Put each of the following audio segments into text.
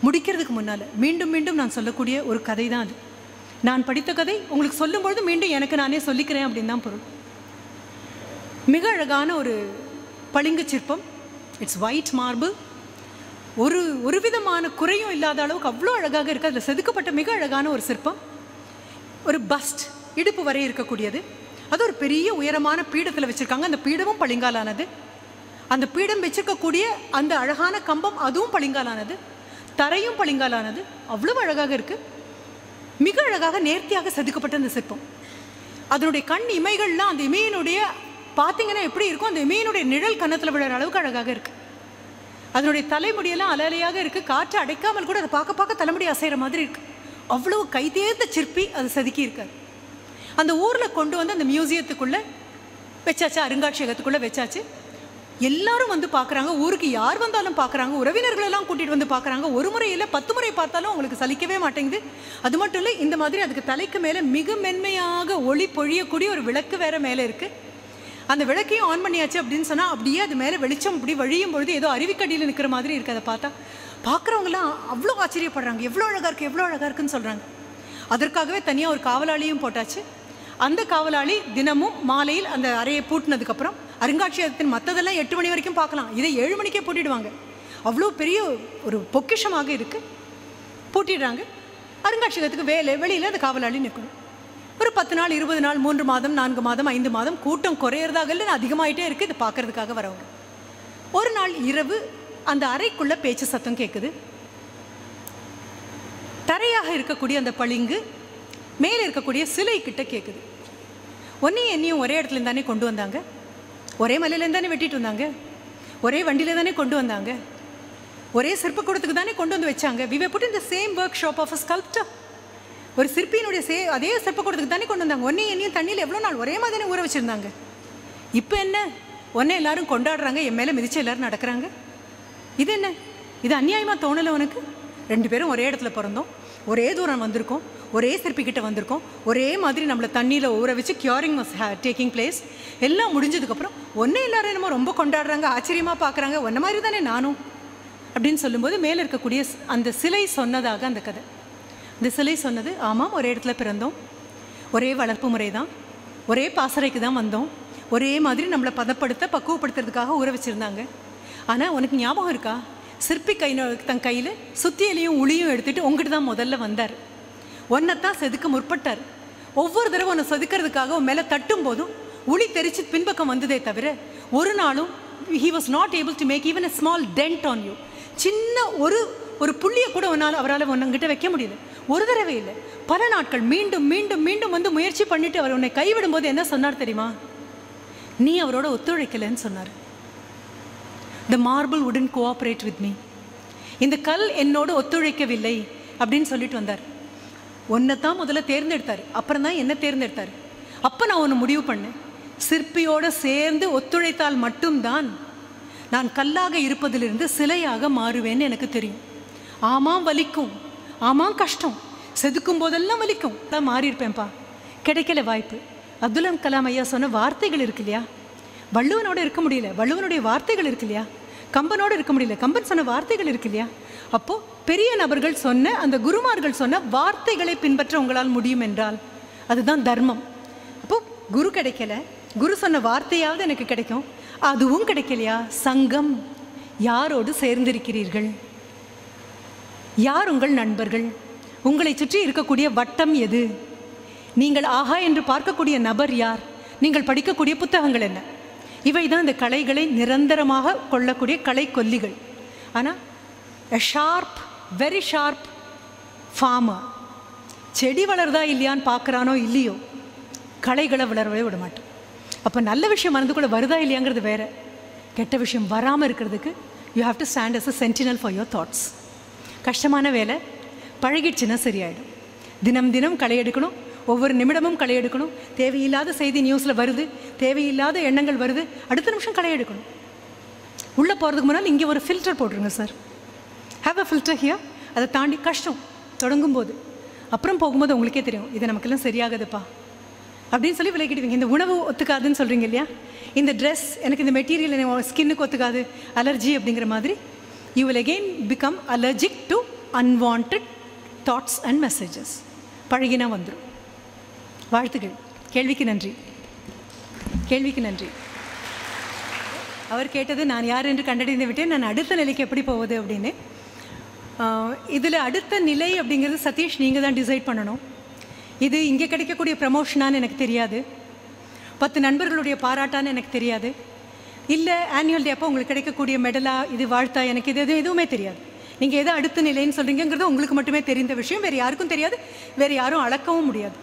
முடிக்கிறதுக்கு முன்னால் மீண்டும் மீண்டும் நான் சொல்லக்கூடிய ஒரு கதை தான் அது நான் படித்த கதை உங்களுக்கு சொல்லும்பொழுது மீண்டும் எனக்கு நானே சொல்லிக்கிறேன் அப்படின்னு தான் பொருள் மிக அழகான ஒரு பளிங்கு சிற்பம் இட்ஸ் ஒயிட் மார்பிள் ஒரு ஒரு விதமான குறையும் இல்லாத அளவுக்கு அவ்வளோ அழகாக இருக்குது அதில் செதுக்கப்பட்ட மிக அழகான ஒரு சிற்பம் ஒரு பஸ்ட் இடுப்பு வரை இருக்கக்கூடியது அது ஒரு பெரிய உயரமான பீடத்தில் வச்சுருக்காங்க அந்த பீடமும் பளிங்காலானது அந்த பீடம் வச்சிருக்கக்கூடிய அந்த அழகான கம்பம் அதுவும் பளிங்காலானது தரையும் பளிங்காலானது அவ்வளவு அழகாக இருக்குது மிக அழகாக நேர்த்தியாக செதுக்கப்பட்ட அந்த சிற்பம் அதனுடைய கண் இமைகள்லாம் அந்த இமையினுடைய பார்த்தீங்கன்னா எப்படி இருக்கும் அந்த இமையினுடைய நிழல் கன்னத்தில் விழுற அளவுக்கு அழகாக இருக்குது அதனுடைய தலைமுடியெல்லாம் அலையலையாக இருக்குது காற்று அடைக்காமல் கூட அதை பார்க்க பார்க்க தலைமுடி அசைகிற மாதிரி இருக்குது அவ்வளோ கைதேர்ந்த சிற்பி அது செதுக்கி இருக்காரு அந்த ஊரில் கொண்டு வந்து அந்த மியூசியத்துக்குள்ளே வச்சாச்சு அருங்காட்சியகத்துக்குள்ளே வச்சாச்சு எல்லாரும் வந்து பார்க்குறாங்க ஊருக்கு யார் வந்தாலும் பார்க்குறாங்க உறவினர்களெல்லாம் கூட்டிகிட்டு வந்து பார்க்குறாங்க ஒரு முறை இல்லை பத்து முறை பார்த்தாலும் அவங்களுக்கு சலிக்கவே மாட்டேங்குது அது மட்டும் இல்லை இந்த மாதிரி அதுக்கு தலைக்கு மேலே மிக மென்மையாக ஒளி பொழியக்கூடிய ஒரு விளக்கு வேற மேலே இருக்குது அந்த விளக்கையும் ஆன் பண்ணியாச்சு அப்படின்னு சொன்னால் அப்படியே அது மேலே வெளிச்சம் அப்படி வழியும் பொழுது ஏதோ அருவிக்கடியில் நிற்கிற மாதிரி இருக்குது அதை பார்த்தா பார்க்குறவங்களாம் அவ்வளோ ஆச்சரியப்படுறாங்க எவ்வளோ அழகாக இருக்குது எவ்வளோ அழகாக இருக்குன்னு சொல்கிறாங்க அதற்காகவே தனியாக ஒரு காவலாளியும் போட்டாச்சு அந்த காவலாளி தினமும் மாலையில் அந்த அறையை பூட்டினதுக்கப்புறம் அருங்காட்சியகத்தின் மற்றதெல்லாம் எட்டு மணி வரைக்கும் பார்க்கலாம் இதை ஏழு மணிக்கே பூட்டிடுவாங்க அவ்வளோ பெரிய ஒரு பொக்கிஷமாக இருக்குது பூட்டிடுறாங்க அருங்காட்சியகத்துக்கு வேலை வெளியில் அந்த காவலாளி நிற்கணும் ஒரு பத்து நாள் இருபது நாள் மூன்று மாதம் நான்கு மாதம் ஐந்து மாதம் கூட்டம் குறையிறதாக இல்லை அதிகமாயிட்டே இருக்குது இது பார்க்கறதுக்காக வரவங்க ஒரு நாள் இரவு அந்த அறைக்குள்ள பேச்சு சத்தம் கேட்குது தரையாக இருக்கக்கூடிய அந்த பளிங்கு மேலே இருக்கக்கூடிய சிலை கிட்ட கேட்குது ஒன்றையும் என்னையும் ஒரே இடத்துல தானே கொண்டு வந்தாங்க ஒரே மலையிலேருந்து தானே வெட்டிட்டு வந்தாங்க ஒரே வண்டியில தானே கொண்டு வந்தாங்க ஒரே சிற்பக்கூடத்துக்கு தானே கொண்டு வந்து வச்சாங்க we've put in the same workshop of a sculptor ஒரு சிற்பியினுடைய சே அதே சிற்பக்கூடத்துக்கு தானே கொண்டு வந்தாங்க ஒன்றையும் என்னையும் தண்ணியில் எவ்வளோ நாள் ஒரே மாதிரி தானே ஊற வச்சுருந்தாங்க இப்போ என்ன ஒன்னே எல்லாரும் கொண்டாடுறாங்க என் மேலே மிதிச்சு எல்லாரும் நடக்கிறாங்க இது என்ன இது அநியாயமாக தோணலை உனக்கு ரெண்டு பேரும் ஒரே இடத்துல பிறந்தோம் ஒரே தூரம் வந்திருக்கோம் ஒரே சிற்பிக்கிட்ட வந்திருக்கோம் ஒரே மாதிரி நம்மளை தண்ணியில் ஊற வச்சு கியூரிங் வாஸ் டேக்கிங் பிளேஸ் எல்லாம் முடிஞ்சதுக்கப்புறம் ஒன்றே எல்லாரும் என்னமோ ரொம்ப கொண்டாடுறாங்க ஆச்சரியமாக பார்க்குறாங்க ஒன்றை மாதிரி தானே நானும் அப்படின்னு சொல்லும்போது மேலே இருக்கக்கூடிய ஸ்- அந்த சிலை சொன்னதாக அந்த கதை இந்த சிலை சொன்னது ஆமாம் ஒரே இடத்துல பிறந்தோம் ஒரே வளர்ப்பு முறை தான் ஒரே பாசறைக்கு தான் வந்தோம் ஒரே மாதிரி நம்மளை பதப்படுத்த பக்குவப்படுத்துறதுக்காக ஊற வச்சுருந்தாங்க ஆனால் உனக்கு ஞாபகம் இருக்கா சிற்பி கை தன் கையில் சுத்தியலையும் உளியும் எடுத்துட்டு உங்ககிட்ட தான் முதல்ல வந்தார் ஒன்றைத்தான் செதுக்க முற்பட்டார் ஒவ்வொரு தடவை உன்னை செதுக்கிறதுக்காக உன் மேலே தட்டும் போதும் உளி தெரிச்சு பின்பக்கம் வந்ததே தவிர ஒரு நாளும் he was not able to make even a small tent on you சின்ன ஒரு ஒரு புள்ளியை கூட உன்னால் அவரால் உன்னங்கிட்ட வைக்க முடியல ஒரு தடவை இல்லை பல நாட்கள் மீண்டும் மீண்டும் மீண்டும் வந்து முயற்சி பண்ணிட்டு அவர் உன்னை கைவிடும் போது என்ன சொன்னார் தெரியுமா நீ அவரோட ஒத்துழைக்கலைன்னு சொன்னார் த மார்பிள் உடன் கோஆப்ரேட் வித் மீ இந்த கல் என்னோடு ஒத்துழைக்கவில்லை அப்படின்னு சொல்லிட்டு வந்தார் உன்னை தான் முதல்ல தேர்ந்தெடுத்தார் அப்புறம் தான் என்ன தேர்ந்தெடுத்தார் அப்போ நான் ஒன்று முடிவு பண்ணேன் சிற்பியோட சேர்ந்து ஒத்துழைத்தால் மட்டும்தான் நான் கல்லாக இருப்பதிலிருந்து சிலையாக மாறுவேன்னு எனக்கு தெரியும் ஆமாம் வலிக்கும் ஆமாம் கஷ்டம் செதுக்கும் போதெல்லாம் வலிக்கும் தான் மாறி இருப்பேன்ப்பா கிடைக்கல வாய்ப்பு அப்துல் கலாம் ஐயா சொன்ன வார்த்தைகள் இருக்கு இல்லையா வள்ளுவனோட இருக்க முடியல வள்ளுவனுடைய வார்த்தைகள் இருக்கு இல்லையா கம்பனோட இருக்க முடியல கம்பன் சொன்ன வார்த்தைகள் இருக்கு இல்லையா அப்போ பெரிய நபர்கள் சொன்ன அந்த குருமார்கள் சொன்ன வார்த்தைகளை பின்பற்ற உங்களால் முடியும் என்றால் அதுதான் தர்மம் அப்போ குரு கிடைக்கல குரு சொன்ன வார்த்தையாவது எனக்கு கிடைக்கும் அதுவும் கிடைக்கலையா சங்கம் யாரோடு சேர்ந்திருக்கிறீர்கள் யார் உங்கள் நண்பர்கள் உங்களை சுற்றி இருக்கக்கூடிய வட்டம் எது நீங்கள் ஆஹா என்று பார்க்கக்கூடிய நபர் யார் நீங்கள் படிக்கக்கூடிய புத்தகங்கள் என்ன இவை தான் இந்த கலைகளை நிரந்தரமாக கொள்ளக்கூடிய கலை கொல்லிகள் ஆனால் ஷார்ப் வெரி ஷார்ப் ஃபார்மர் செடி வளருதா இல்லையான்னு பார்க்குறானோ இல்லையோ களைகளை வளரவே விட மாட்டோம் அப்போ நல்ல விஷயம் மனதுக்குள்ளே வருதா இல்லையாங்கிறது வேற கெட்ட விஷயம் வராமல் இருக்கிறதுக்கு you have to stand as a sentinel for your thoughts கஷ்டமான வேலை பழகிடுச்சுன்னா சரியாயிடும் தினம் தினம் களை எடுக்கணும் ஒவ்வொரு நிமிடமும் களை எடுக்கணும் தேவையில்லாத செய்தி நியூஸில் வருது தேவையில்லாத எண்ணங்கள் வருது அடுத்த நிமிஷம் களை எடுக்கணும் உள்ளே போகிறதுக்கு முன்னால் இங்கே ஒரு ஃபில்டர் போட்டுருங்க sir have a filter here அதை தாண்டி கஷ்டம் தொடங்கும் போது அப்புறம் போகும்போது உங்களுக்கே தெரியும் இது நமக்கெல்லாம் சரியாகுதுப்பா அப்படின்னு சொல்லி விலகிடுவீங்க இந்த உணவு ஒத்துக்காதுன்னு சொல்கிறீங்க இல்லையா இந்த ட்ரெஸ் எனக்கு இந்த மெட்டீரியல் ஸ்கின்னுக்கு ஒத்துக்காது அலர்ஜி அப்படிங்கிற மாதிரி you will again become allergic to unwanted thoughts and messages பழகினா வந்துடும் வாழ்த்துக்கள் கேள்விக்கு நன்றி கேள்விக்கு நன்றி அவர் கேட்டது நான் யார் என்று கண்டறிந்து விட்டேன் நான் அடுத்த நிலைக்கு எப்படி போவது அப்படின்னு இதில் அடுத்த நிலை அப்படிங்கிறது சதீஷ் நீங்கள் தான் டிசைட் பண்ணணும் இது இங்கே கிடைக்கக்கூடிய ப்ரமோஷனான்னு எனக்கு தெரியாது பத்து நண்பர்களுடைய பாராட்டான்னு எனக்கு தெரியாது இல்லை ஆனுவல் டே அப்போ உங்களுக்கு கிடைக்கக்கூடிய மெடலா இது வாழ்த்தா எனக்கு இது எதுவும் எதுவுமே தெரியாது நீங்கள் எதை அடுத்த நிலைன்னு சொல்கிறீங்கிறது உங்களுக்கு மட்டுமே தெரிந்த விஷயம் வேறு யாருக்கும் தெரியாது வேறு யாரும் அளக்கவும் முடியாது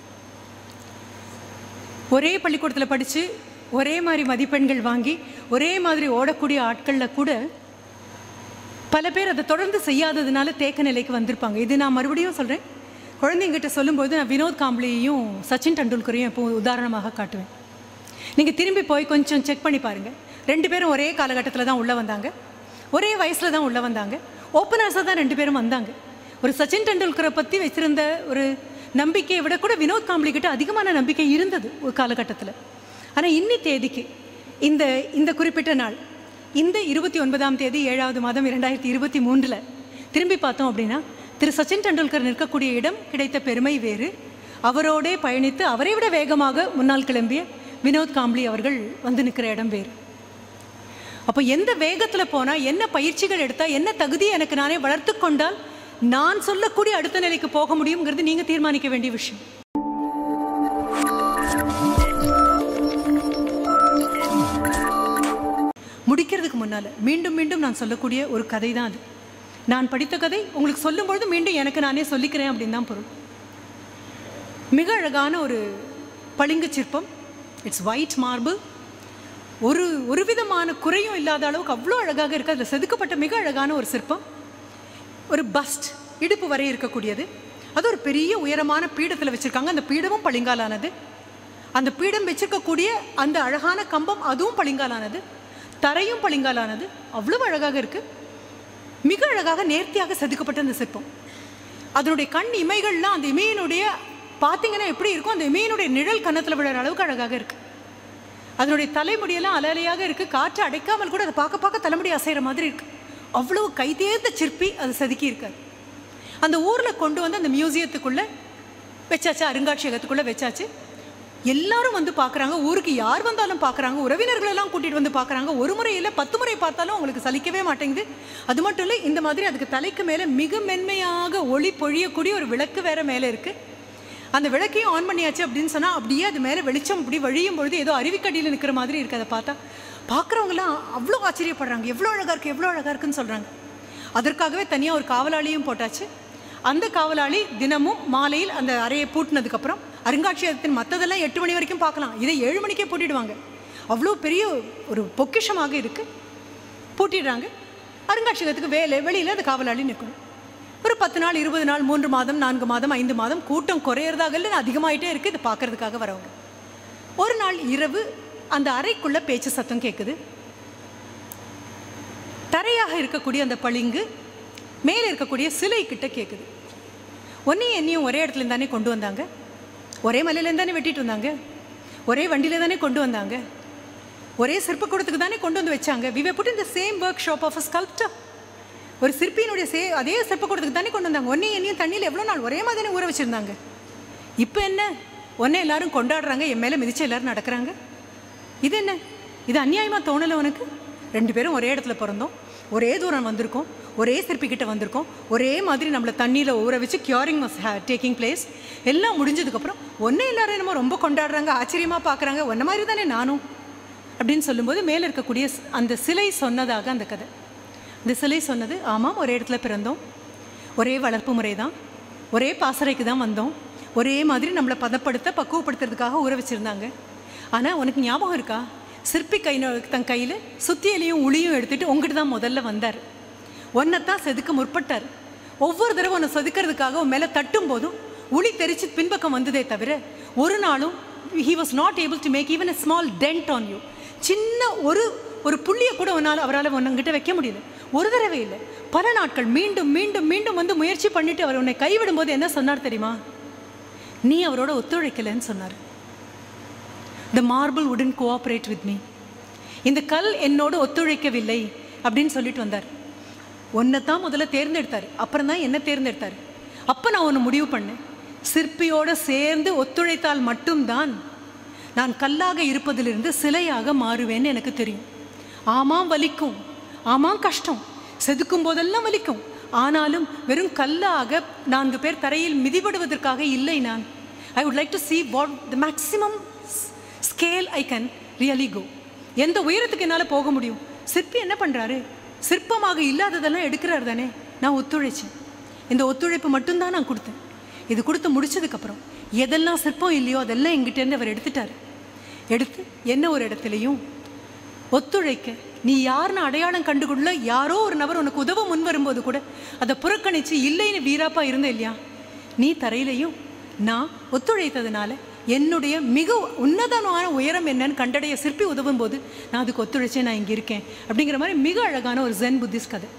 ஒரே பள்ளிக்கூடத்தில் படித்து ஒரே மாதிரி மதிப்பெண்கள் வாங்கி ஒரே மாதிரி ஓடக்கூடிய ஆட்களில் கூட பல பேர் அதை தொடர்ந்து செய்யாததுனால தேக்க நிலைக்கு வந்திருப்பாங்க இது நான் மறுபடியும் சொல்கிறேன் குழந்தைங்கிட்ட சொல்லும்போது நான் வினோத் காம்ப்ளியையும் சச்சின் டெண்டுல்கரையும் இப்போ உதாரணமாக காட்டுவேன் நீங்கள் திரும்பி போய் கொஞ்சம் செக் பண்ணி பாருங்கள் ரெண்டு பேரும் ஒரே காலகட்டத்தில் தான் உள்ளே வந்தாங்க ஒரே வயசில் தான் உள்ளே வந்தாங்க ஓப்பனர்ஸாக தான் ரெண்டு பேரும் வந்தாங்க ஒரு சச்சின் டெண்டுல்கரை பற்றி வச்சுருந்த ஒரு நம்பிக்கையை விட கூட வினோத் காம்ப்ளி கிட்ட அதிகமான நம்பிக்கை இருந்தது ஒரு காலகட்டத்தில் ஆனால் இன்னி தேதிக்கு இந்த இந்த குறிப்பிட்ட நாள் இந்த இருபத்தி ஒன்பதாம் தேதி ஏழாவது மாதம் இரண்டாயிரத்தி இருபத்தி மூன்றில் திரும்பி பார்த்தோம் அப்படின்னா திரு சச்சின் டெண்டுல்கர் நிற்கக்கூடிய இடம் கிடைத்த பெருமை வேறு அவரோடே பயணித்து அவரை விட வேகமாக முன்னால் கிளம்பிய வினோத் காம்ப்ளி அவர்கள் வந்து நிற்கிற இடம் வேறு அப்போ எந்த வேகத்தில் போனால் என்ன பயிற்சிகள் எடுத்தால் என்ன தகுதி எனக்கு நானே வளர்த்து கொண்டால் நான் சொல்லக்கூடிய அடுத்த நிலைக்கு போக முடியுங்கிறது நீங்கள் தீர்மானிக்க வேண்டிய விஷயம் முடிக்கிறதுக்கு முன்னால் மீண்டும் மீண்டும் நான் சொல்லக்கூடிய ஒரு கதை தான் அது நான் படித்த கதை உங்களுக்கு சொல்லும்பொழுது மீண்டும் எனக்கு நானே சொல்லிக்கிறேன் அப்படின்னு தான் பொருள் மிக அழகான ஒரு பளிங்கு சிற்பம் இட்ஸ் ஒயிட் மார்பிள் ஒரு ஒரு விதமான குறையும் இல்லாத அளவுக்கு அவ்வளோ அழகாக இருக்குது அதில் செதுக்கப்பட்ட மிக அழகான ஒரு சிற்பம் ஒரு பஸ்ட் இடுப்பு வரை இருக்கக்கூடியது அது ஒரு பெரிய உயரமான பீடத்தில் வச்சுருக்காங்க அந்த பீடமும் பளிங்காலானது அந்த பீடம் வச்சிருக்கக்கூடிய அந்த அழகான கம்பம் அதுவும் பளிங்காலானது தரையும் பளிங்காலானது அவ்வளவு அழகாக இருக்குது மிக அழகாக நேர்த்தியாக செதுக்கப்பட்ட அந்த சிற்பம் அதனுடைய கண் இமைகள்லாம் அந்த இமையினுடைய பார்த்தீங்கன்னா எப்படி இருக்கும் அந்த இமையினுடைய நிழல் கன்னத்தில் விழுற அளவுக்கு அழகாக இருக்குது அதனுடைய தலைமுடியெல்லாம் அலையலையாக இருக்குது காற்று அடைக்காமல் கூட அதை பார்க்க பார்க்க தலைமுடி அசைகிற மாதிரி இருக்குது அவ்வளோ கைதேர்ந்த சிற்பி அதை செதுக்கி இருக்காரு அந்த ஊரில் கொண்டு வந்து அந்த மியூசியத்துக்குள்ளே வச்சாச்சு அருங்காட்சியகத்துக்குள்ளே வச்சாச்சு எல்லாரும் வந்து பார்க்குறாங்க ஊருக்கு யார் வந்தாலும் பார்க்குறாங்க உறவினர்களெல்லாம் கூட்டிகிட்டு வந்து பார்க்குறாங்க ஒரு முறை இல்லை பத்து முறை பார்த்தாலும் அவங்களுக்கு சலிக்கவே மாட்டேங்குது அது மட்டும் இல்லை இந்த மாதிரி அதுக்கு தலைக்கு மேலே மிக மென்மையாக ஒளி பொழியக்கூடிய ஒரு விளக்கு வேற மேலே இருக்குது அந்த விளக்கையும் ஆன் பண்ணியாச்சு அப்படின்னு சொன்னால் அப்படியே அது மேலே வெளிச்சம் இப்படி வழியும் பொழுது ஏதோ அருவிக்கடியில் நிற்கிற மாதிரி இருக்குது அதை பார்த்தா பார்க்குறவங்களாம் அவ்வளோ ஆச்சரியப்படுறாங்க எவ்வளோ அழகாக இருக்குது எவ்வளோ அழகாக இருக்குன்னு சொல்கிறாங்க அதற்காகவே தனியாக ஒரு காவலாளியும் போட்டாச்சு அந்த காவலாளி தினமும் மாலையில் அந்த அறையை பூட்டினதுக்கப்புறம் அருங்காட்சியகத்தின் மற்றதெல்லாம் எட்டு மணி வரைக்கும் பார்க்கலாம் இதை ஏழு மணிக்கே பூட்டிடுவாங்க அவ்வளோ பெரிய ஒரு பொக்கிஷமாக இருக்குது பூட்டிடுறாங்க அருங்காட்சியகத்துக்கு வேலை வெளியில் அந்த காவலாளி நிற்கணும் ஒரு பத்து நாள் இருபது நாள் மூன்று மாதம் நான்கு மாதம் ஐந்து மாதம் கூட்டம் குறையிறதாக இல்லை அதிகமாயிட்டே இருக்குது இது பார்க்கறதுக்காக வரவங்க ஒரு நாள் இரவு அந்த அறைக்குள்ள பேச்சு சத்தம் கேட்குது தரையாக இருக்கக்கூடிய அந்த பளிங்கு மேலே இருக்கக்கூடிய சிலை கிட்ட கேட்குது ஒன்றையும் என்னையும் ஒரே இடத்துல தானே கொண்டு வந்தாங்க ஒரே மலையிலேருந்து தானே வெட்டிட்டு வந்தாங்க ஒரே வண்டியில தானே கொண்டு வந்தாங்க ஒரே சிற்பக்கூடத்துக்கு தானே கொண்டு வந்து வச்சாங்க we've put in the same workshop of a sculptor ஒரு சிற்பியினுடைய சே அதே சிற்பக்கூடத்துக்கு தானே கொண்டு வந்தாங்க ஒன்றையும் என்னையும் தண்ணியில் எவ்வளோ நாள் ஒரே மாதிரி ஊற வச்சுருந்தாங்க இப்போ என்ன ஒன்னே எல்லாரும் கொண்டாடுறாங்க என் மேலே மிதிச்சு எல்லாரும் நடக்கிறாங்க இது என்ன இது அநியாயமாக தோணலை உனக்கு ரெண்டு பேரும் ஒரே இடத்துல பிறந்தோம் ஒரே தூரம் வந்திருக்கோம் ஒரே சிற்பிக்கிட்ட வந்திருக்கோம் ஒரே மாதிரி நம்மளை தண்ணியில் ஊற வச்சு கியூரிங் வாஸ் டேக்கிங் பிளேஸ் எல்லாம் முடிஞ்சதுக்கப்புறம் ஒன்றே எல்லாரும் என்னமோ ரொம்ப கொண்டாடுறாங்க ஆச்சரியமாக பார்க்குறாங்க ஒன்றை மாதிரி தானே நானும் அப்படின்னு சொல்லும்போது மேலே இருக்கக்கூடிய ஸ்- அந்த சிலை சொன்னதாக அந்த கதை இந்த சிலை சொன்னது ஆமாம் ஒரே இடத்துல பிறந்தோம் ஒரே வளர்ப்பு முறை தான் ஒரே பாசறைக்கு தான் வந்தோம் ஒரே மாதிரி நம்மளை பதப்படுத்த பக்குவப்படுத்துறதுக்காக ஊற வச்சுருந்தாங்க ஆனால் உனக்கு ஞாபகம் இருக்கா சிற்பி கை தன் கையில் சுத்தியலையும் உளியும் எடுத்துட்டு உங்ககிட்ட தான் முதல்ல வந்தார் ஒன்றைத்தான் செதுக்க முற்பட்டார் ஒவ்வொரு தடவை உன்னை செதுக்கிறதுக்காக உன் மேலே தட்டும் போதும் உளி தெரிச்சு பின்பக்கம் வந்ததே தவிர ஒரு நாளும் he was not able to make even a small tent on you சின்ன ஒரு ஒரு புள்ளியை கூட உன்னால் அவரால் உன்னங்கிட்ட வைக்க முடியல ஒரு தடவை இல்லை பல நாட்கள் மீண்டும் மீண்டும் மீண்டும் வந்து முயற்சி பண்ணிட்டு அவர் உன்னை கைவிடும்போது என்ன சொன்னார் தெரியுமா நீ அவரோட ஒத்துழைக்கலைன்னு சொன்னார் த மார்பிள் உடன் கோஆப்ரேட் வித் மீ இந்த கல் என்னோடு ஒத்துழைக்கவில்லை அப்படின்னு சொல்லிட்டு வந்தார் உன்னை தான் முதல்ல தேர்ந்தெடுத்தார் அப்புறம் தான் என்ன தேர்ந்தெடுத்தார் அப்போ நான் ஒன்று முடிவு பண்ணேன் சிற்பியோட சேர்ந்து ஒத்துழைத்தால் மட்டும்தான் நான் கல்லாக இருப்பதிலிருந்து சிலையாக மாறுவேன்னு எனக்கு தெரியும் ஆமாம் வலிக்கும் ஆமாம் கஷ்டம் செதுக்கும் போதெல்லாம் வலிக்கும் ஆனாலும் வெறும் கல்லாக நான்கு பேர் தரையில் மிதிபடுவதற்காக இல்லை நான் I would like to see what the maximum scale I can really go எந்த உயரத்துக்கு என்னால் போக முடியும் சிற்பி என்ன பண்ணுறாரு சிற்பமாக இல்லாததெல்லாம் எடுக்கிறாரு தானே நான் ஒத்துழைச்சேன் இந்த ஒத்துழைப்பு மட்டும்தான் நான் கொடுத்தேன் இது கொடுத்து முடிச்சதுக்கப்புறம் எதெல்லாம் சிற்பம் இல்லையோ அதெல்லாம் எங்கிட்டேருந்து அவர் எடுத்துட்டார் எடுத்து என்ன ஒரு இடத்துலையும் ஒத்துழைக்க நீ யாருன்னு அடையாளம் கண்டுகொள்ள யாரோ ஒரு நபர் உனக்கு உதவ முன் வரும்போது கூட அதை புறக்கணித்து இல்லைன்னு வீராப்பா இருந்த இல்லையா நீ தரையிலையும் நான் ஒத்துழைத்ததுனால என்னுடைய மிக உன்னதமான உயரம் என்னன்னு கண்டடைய சிற்பி உதவும் போது நான் அதுக்கு ஒத்துழைச்சே நான் இங்கே இருக்கேன் அப்படிங்கிற மாதிரி மிக அழகான ஒரு ஜென் புத்திஸ்ட் கதை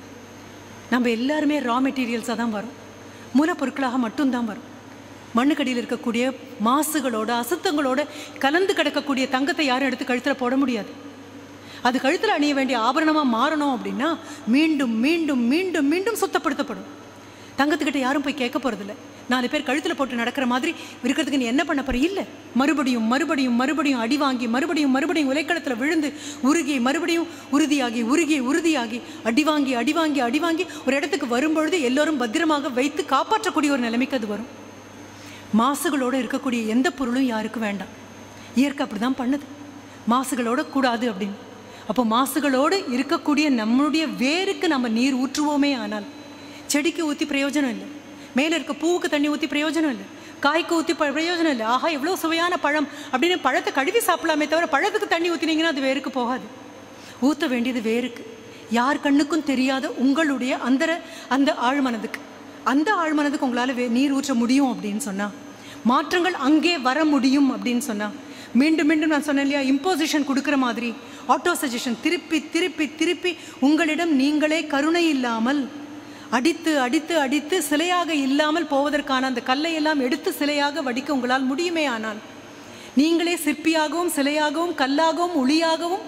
நம்ம எல்லாருமே ரா மெட்டீரியல்ஸாக தான் வரும் மூலப்பொருட்களாக மட்டும்தான் வரும் மண்ணுக்கடியில் இருக்கக்கூடிய மாசுகளோட அசுத்தங்களோட கலந்து கிடக்கக்கூடிய தங்கத்தை யாரும் எடுத்து கழுத்தில் போட முடியாது அது கழுத்தில் அணிய வேண்டிய ஆபரணமாக மாறணும் அப்படின்னா மீண்டும் மீண்டும் மீண்டும் மீண்டும் சுத்தப்படுத்தப்படும் தங்கத்துக்கிட்ட யாரும் போய் கேட்க போகிறதில்ல நாலு பேர் கழுத்தில் போட்டு நடக்கிற மாதிரி இருக்கிறதுக்கு நீ என்ன பண்ண போற இல்லை மறுபடியும் மறுபடியும் மறுபடியும் அடி வாங்கி மறுபடியும் மறுபடியும் உலைக்களத்தில் விழுந்து உருகி மறுபடியும் உறுதியாகி உருகி உறுதியாகி அடி வாங்கி அடி வாங்கி அடி வாங்கி ஒரு இடத்துக்கு வரும்பொழுது எல்லோரும் பத்திரமாக வைத்து காப்பாற்றக்கூடிய ஒரு நிலைமைக்கு அது வரும் மாசுகளோடு இருக்கக்கூடிய எந்த பொருளும் யாருக்கும் வேண்டாம் இயற்கை அப்படி தான் பண்ணுது மாசுகளோட கூடாது அப்படின்னு அப்போ மாசுகளோடு இருக்கக்கூடிய நம்மளுடைய வேருக்கு நம்ம நீர் ஊற்றுவோமே ஆனால் செடிக்கு ஊற்றி பிரயோஜனம் இல்லை மேலே இருக்க பூவுக்கு தண்ணி ஊற்றி பிரயோஜனம் இல்லை காய்க்கு ஊற்றி ப- பிரயோஜனம் இல்லை ஆஹா எவ்வளோ சுவையான பழம் அப்படின்னு பழத்தை கழுவி சாப்பிடலாமே தவிர பழத்துக்கு தண்ணி ஊற்றினீங்கன்னா அது வேருக்கு போகாது ஊற்ற வேண்டியது வேருக்கு யார் கண்ணுக்கும் தெரியாத உங்களுடைய அந்த அந்த ஆழ்மனதுக்கு அந்த ஆழ்மனதுக்கு உங்களால் வே நீர் ஊற்ற முடியும் அப்படின்னு சொன்னால் மாற்றங்கள் அங்கே வர முடியும் அப்படின்னு சொன்னால் மீண்டும் மீண்டும் நான் சொன்னேன் இல்லையா இம்போசிஷன் கொடுக்குற மாதிரி ஆட்டோ சஜஷன் திருப்பி திருப்பி திருப்பி உங்களிடம் நீங்களே கருணை இல்லாமல் அடித்து அடித்து அடித்து சிலையாக இல்லாமல் போவதற்கான அந்த கல்லை எல்லாம் எடுத்து சிலையாக வடிக்க உங்களால் முடியுமே ஆனால் நீங்களே சிற்பியாகவும் சிலையாகவும் கல்லாகவும் ஒளியாகவும்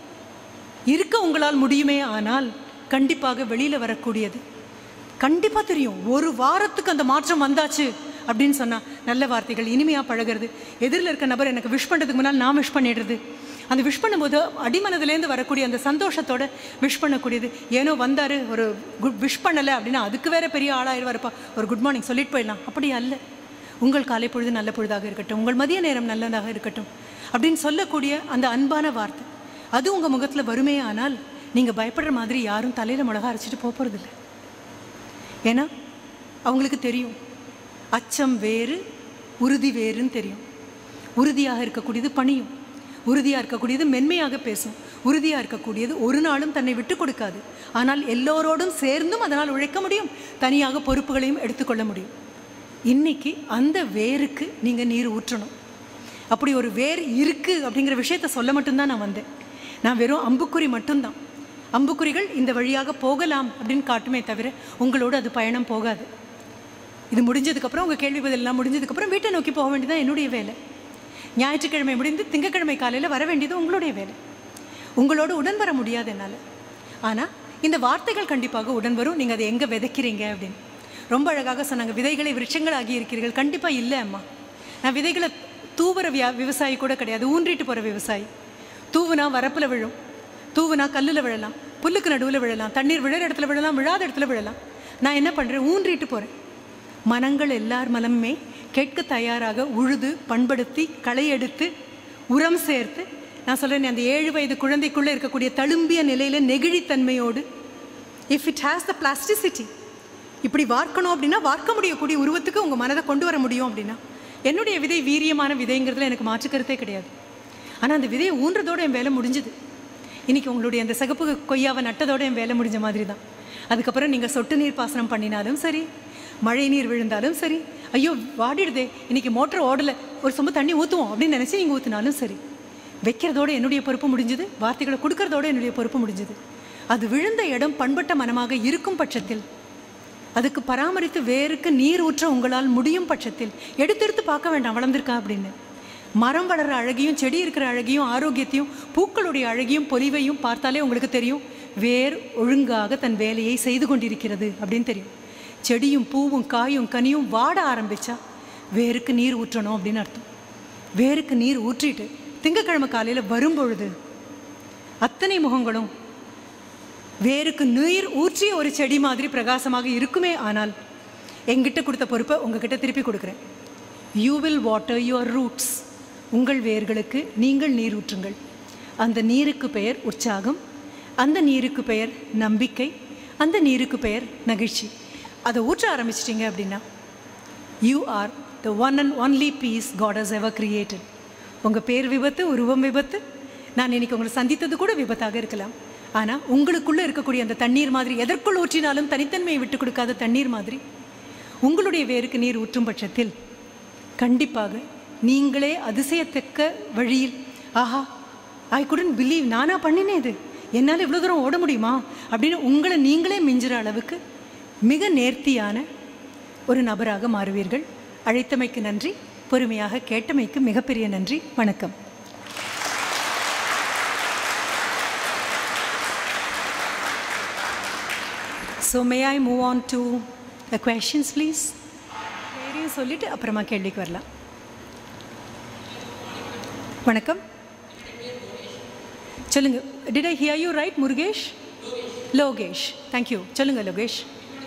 இருக்க உங்களால் முடியுமே ஆனால் கண்டிப்பாக வெளியில் வரக்கூடியது கண்டிப்பாக தெரியும் ஒரு வாரத்துக்கு அந்த மாற்றம் வந்தாச்சு அப்படின்னு சொன்னால் நல்ல வார்த்தைகள் இனிமையாக பழகிறது எதிரில் இருக்க நபர் எனக்கு விஷ் பண்ணுறதுக்கு முன்னால் நான் விஷ் பண்ணிடுறது அந்த விஷ் பண்ணும்போது அடிமனதுலேருந்து வரக்கூடிய அந்த சந்தோஷத்தோட விஷ் பண்ணக்கூடியது ஏனோ வந்தார் ஒரு குட் விஷ் பண்ணலை அப்படின்னா அதுக்கு வேற பெரிய ஆளாயிருவாருப்பா ஒரு குட் மார்னிங் சொல்லிட்டு போயிடலாம் அப்படி அல்ல உங்கள் காலை பொழுது நல்ல பொழுதாக இருக்கட்டும் உங்கள் மதிய நேரம் நல்லதாக இருக்கட்டும் அப்படின்னு சொல்லக்கூடிய அந்த அன்பான வார்த்தை அது உங்கள் முகத்தில் வருமே ஆனால் நீங்கள் பயப்படுற மாதிரி யாரும் தலையில் மிளகா அரைச்சிட்டு போக போகிறதில்ல ஏன்னா அவங்களுக்கு தெரியும் அச்சம் வேறு உறுதி வேறுன்னு தெரியும் உறுதியாக இருக்கக்கூடியது பணியும் உறுதியாக இருக்கக்கூடியது மென்மையாக பேசும் உறுதியாக இருக்கக்கூடியது ஒரு நாளும் தன்னை விட்டு கொடுக்காது ஆனால் எல்லோரோடும் சேர்ந்தும் அதனால் உழைக்க முடியும் தனியாக பொறுப்புகளையும் எடுத்துக்கொள்ள முடியும் இன்னைக்கு அந்த வேருக்கு நீங்கள் நீர் ஊற்றணும் அப்படி ஒரு வேர் இருக்குது அப்படிங்கிற விஷயத்த சொல்ல மட்டும்தான் நான் வந்தேன் நான் வெறும் அம்புக்குறி மட்டும்தான் அம்புக்குறிகள் இந்த வழியாக போகலாம் அப்படின்னு காட்டுமே தவிர உங்களோடு அது பயணம் போகாது இது முடிஞ்சதுக்கப்புறம் உங்கள் கேள்வி பதிலெல்லாம் முடிஞ்சதுக்கப்புறம் வீட்டை நோக்கி போக வேண்டியதான் என்னுடைய வேலை ஞாயிற்றுக்கிழமை முடிந்து திங்கட்கிழமை காலையில் வர வேண்டியது உங்களுடைய வேலை உங்களோடு உடன் வர முடியாது என்னால் ஆனால் இந்த வார்த்தைகள் கண்டிப்பாக உடன் வரும் நீங்கள் அதை எங்கே விதைக்கிறீங்க அப்படின்னு ரொம்ப அழகாக சொன்னாங்க விதைகளை விருட்சங்களாகி இருக்கிறீர்கள் கண்டிப்பாக இல்லை அம்மா நான் விதைகளை தூவுற வியா விவசாயி கூட கிடையாது ஊன்றிட்டு போகிற விவசாயி தூவுனா வரப்பில் விழும் தூவுனா கல்லில் விழலாம் புல்லுக்கு நடுவில் விழலாம் தண்ணீர் விழுற இடத்துல விழலாம் விழாத இடத்துல விழலாம் நான் என்ன பண்ணுறேன் ஊன்றிட்டு போகிறேன் மனங்கள் எல்லார் மனமுமே கேட்க தயாராக உழுது பண்படுத்தி களை எடுத்து உரம் சேர்த்து நான் சொல்கிறேன் அந்த ஏழு வயது குழந்தைக்குள்ளே இருக்கக்கூடிய தழும்பிய நிலையில் நெகிழித்தன்மையோடு if it has the plasticity இப்படி வார்க்கணும் அப்படின்னா வார்க்க முடியக்கூடிய உருவத்துக்கு உங்கள் மனதை கொண்டு வர முடியும் அப்படின்னா என்னுடைய விதை வீரியமான விதைங்கிறதுல எனக்கு மாற்றுக்கருத்தே கிடையாது ஆனால் அந்த விதையை ஊன்றதோடு என் வேலை முடிஞ்சுது இன்னைக்கு உங்களுடைய அந்த சகப்பு கொய்யாவை நட்டதோட என் வேலை முடிஞ்ச மாதிரி தான் அதுக்கப்புறம் நீங்கள் சொட்டு நீர் பாசனம் பண்ணினாலும் சரி மழை நீர் விழுந்தாலும் சரி ஐயோ வாடிடுதே இன்னைக்கு மோட்டர் ஓடலை ஒரு சொம்பு தண்ணி ஊற்றுவோம் அப்படின்னு நினச்சி நீங்கள் ஊற்றினாலும் சரி வைக்கிறதோட என்னுடைய பொறுப்பு முடிஞ்சுது வார்த்தைகளை கொடுக்கறதோட என்னுடைய பொறுப்பு முடிஞ்சுது அது விழுந்த இடம் பண்பட்ட மனமாக இருக்கும் பட்சத்தில் அதுக்கு பராமரித்து வேருக்கு நீர் ஊற்ற உங்களால் முடியும் பட்சத்தில் எடுத்து எடுத்து பார்க்க வேண்டாம் வளர்ந்துருக்கா அப்படின்னு மரம் வளர்கிற அழகையும் செடி இருக்கிற அழகையும் ஆரோக்கியத்தையும் பூக்களுடைய அழகையும் பொலிவையும் பார்த்தாலே உங்களுக்கு தெரியும் வேர் ஒழுங்காக தன் வேலையை செய்து கொண்டிருக்கிறது அப்படின்னு தெரியும் செடியும் பூவும் காயும் கனியும் வாட ஆரம்பிச்சா வேருக்கு நீர் ஊற்றணும் அப்படின்னு அர்த்தம் வேருக்கு நீர் ஊற்றிட்டு திங்கக்கிழமை காலையில் வரும்பொழுது அத்தனை முகங்களும் வேருக்கு நீர் ஊற்றிய ஒரு செடி மாதிரி பிரகாசமாக இருக்குமே ஆனால் எங்கிட்ட கொடுத்த பொறுப்பை உங்ககிட்ட திருப்பி கொடுக்குறேன் you will water your roots உங்கள் வேர்களுக்கு நீங்கள் நீர் ஊற்றுங்கள் அந்த நீருக்கு பெயர் உற்சாகம் அந்த நீருக்கு பெயர் நம்பிக்கை அந்த நீருக்கு பெயர் மகிழ்ச்சி அதை ஊற்ற ஆரம்பிச்சிட்டிங்க அப்படின்னா you are the one and only piece God has ever created உங்கள் பேர் விபத்து உருவம் விபத்து நான் இன்னைக்கு உங்களை சந்தித்தது கூட விபத்தாக இருக்கலாம் ஆனால் உங்களுக்குள்ளே இருக்கக்கூடிய அந்த தண்ணீர் மாதிரி எதற்குள் ஊற்றினாலும் தனித்தன்மையை விட்டு கொடுக்காத தண்ணீர் மாதிரி உங்களுடைய வேருக்கு நீர் ஊற்றும் பட்சத்தில் கண்டிப்பாக நீங்களே அதிசயத்தக்க வழியில் ஆஹா ஐ குடன் பிலீவ் நானா பண்ணினேன் இது என்னால் இவ்வளோ தூரம் ஓட முடியுமா அப்படின்னு உங்களை நீங்களே மிஞ்சுற அளவுக்கு மிக நேர்த்தியான ஒரு நபராக மாறுவீர்கள் அழைத்தமைக்கு நன்றி பொறுமையாக கேட்டமைக்கு மிகப்பெரிய நன்றி வணக்கம் so may I move on to the questions please பேரையும் சொல்லிட்டு அப்புறமா கேள்விக்கு வரலாம் வணக்கம் சொல்லுங்க did I hear you right Murugesh Lokesh thank you சொல்லுங்க லோகேஷ்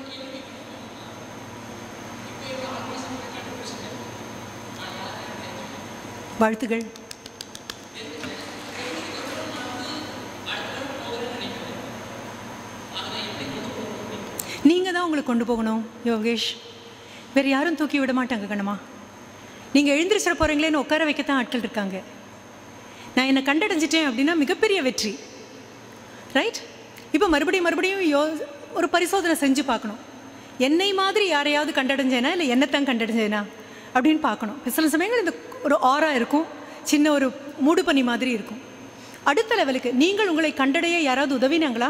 வாழ்த்துகள் நீங்கள் தான் உங்களை கொண்டு போகணும் யோகேஷ் வேறு யாரும் தூக்கி விட மாட்டாங்க கண்ணம்மா நீங்கள் எழுந்திரிச்சிட போகிறீங்களேன்னு உட்கார வைக்கத்தான் ஆட்கள் இருக்காங்க நான் என்னை கண்டடைஞ்சிட்டேன் அப்படின்னா மிகப்பெரிய வெற்றி ரைட் இப்போ மறுபடியும் மறுபடியும் யோ ஒரு பரிசோதனை செஞ்சு பார்க்கணும் என்னை மாதிரி யாரையாவது கண்டடைஞ்சேனா இல்லை என்னத்தான் கண்டடைஞ்சேனா அப்படின்னு பார்க்கணும் இப்ப சில சமயங்கள் இந்த ஒரு ஆரா இருக்கும் சின்ன ஒரு மூடு பனி மாதிரி இருக்கும் அடுத்த லெவலுக்கு நீங்கள் உங்களை கண்டடைய யாராவது உதவினாங்களா